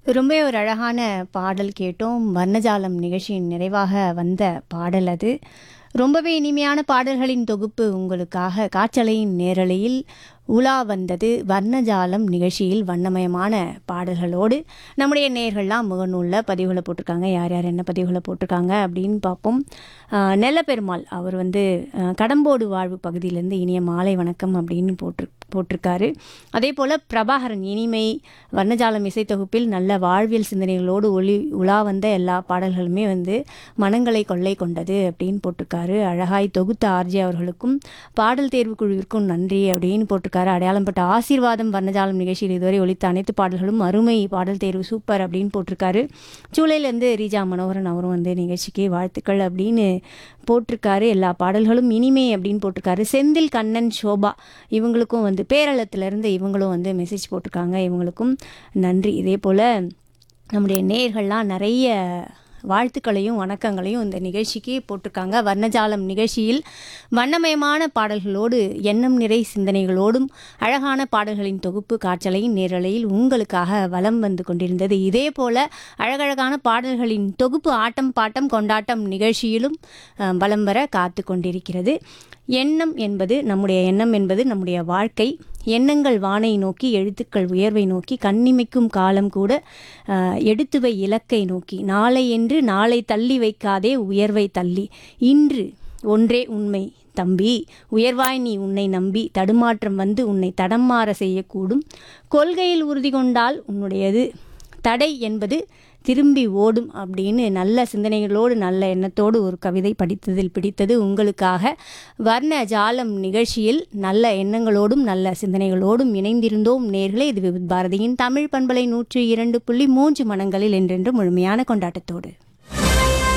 ரொம்பவே ஒரு அழகான பாடல் கேட்டோம் வர்ணஜாலம் நிகழ்ச்சியின் நிறைவாக வந்த பாடல் அது ரொம்பவே இனிமையான பாடல்களின் தொகுப்பு உங்களுக்காக காற்றலையின் நேரலையில் உலா வந்தது வர்ணஜாலம் நிகழ்ச்சியில் வண்ணமயமான பாடல்களோடு நம்முடைய நேர்கள்லாம் முகநூலில் பதிவுகளை போட்டிருக்காங்க யார் யார் என்ன பதிவுகளை போட்டிருக்காங்க அப்படின்னு பார்ப்போம் ஆஹ் நெல்லப்பெருமாள் அவர் வந்து ஆஹ் கடம்போடு வாழ்வு பகுதியிலேருந்து இனிய மாலை வணக்கம் அப்படின்னு போட்டிரு போட்டிருக்காரு அதே போல் பிரபாகரன் இனிமை வர்ணஜாலம் இசைத்தொகுப்பில் நல்ல வாழ்வியல் சிந்தனைகளோடு ஒளி உலா வந்த எல்லா பாடல்களுமே வந்து மனங்களை கொள்ளை கொண்டது அப்படின்னு போட்டிருக்காரு அழகாய் தொகுத்த ஆர்ஜி அவர்களுக்கும் பாடல் தேர்வு குழுவிற்கும் நன்றி அப்படின்னு போட்டிருக்காரு அடையாளம் பட்ட ஆசீர்வாதம் வர்ணஜாலம் நிகழ்ச்சியில் இதுவரை ஒலித்த அனைத்து பாடல்களும் அருமை பாடல் தேர்வு சூப்பர் அப்படின்னு போட்டிருக்காரு ஜூலைலேருந்து ரீஜா மனோகரன் அவரும் வந்து நிகழ்ச்சிக்கு வாழ்த்துக்கள் அப்படின்னு போட்டிருக்காரு எல்லா பாடல்களும் இனிமே அப்படின்னு போட்டிருக்காரு செந்தில் கண்ணன் சோபா இவங்களுக்கும் வந்து பேரளத்திலேருந்து இவங்களும் வந்து மெசேஜ் போட்டிருக்காங்க இவங்களுக்கும் நன்றி இதே போல் நம்முடைய நேர்கள்லாம் நிறைய வாழ்த்துக்களையும் வணக்கங்களையும் இந்த நிகழ்ச்சிக்கு போட்டிருக்காங்க வர்ணஜாலம் நிகழ்ச்சியில் வண்ணமயமான பாடல்களோடு எண்ணம் நிறை சிந்தனைகளோடும் அழகான பாடல்களின் தொகுப்பு காற்றலையின் நேரலையில் உங்களுக்காக வலம் வந்து கொண்டிருந்தது இதே போல அழகழகான பாடல்களின் தொகுப்பு ஆட்டம் பாட்டம் கொண்டாட்டம் நிகழ்ச்சியிலும் அஹ், வலம் வர காத்து கொண்டிருக்கிறது எண்ணம் என்பது நம்முடைய எண்ணம் என்பது நம்முடைய வாழ்க்கை எண்ணங்கள் வானை நோக்கி எழுத்துக்கள் உயர்வை நோக்கி கண்ணிமைக்கும் காலம் கூட அஹ், எடுத்துவை இலக்கை நோக்கி நாளை என்று நாளை தள்ளி வைக்காதே உயர்வை தள்ளி இன்று ஒன்றே உண்மை தம்பி உயர்வாய் நீ உன்னை நம்பி தடுமாற்றம் வந்து உன்னை தடம் மாற செய்யக்கூடும் கொள்கையில் உறுதி கொண்டால் உன்னுடையது தடை என்பது திரும்பி ஓடும் அப்படின்னு நல்ல சிந்தனைகளோடு நல்ல எண்ணத்தோடு ஒரு கவிதை படித்ததில் பிடித்தது உங்களுக்காக வர்ண ஜாலம் நிகழ்ச்சியில் நல்ல எண்ணங்களோடும் நல்ல சிந்தனைகளோடும் இணைந்திருந்தோம் நேர்களே இது விவித் பாரதியின் தமிழ் பண்பலை நூற்றி இரண்டு புள்ளி மூன்று மனங்களில் என்றென்று முழுமையான கொண்டாட்டத்தோடு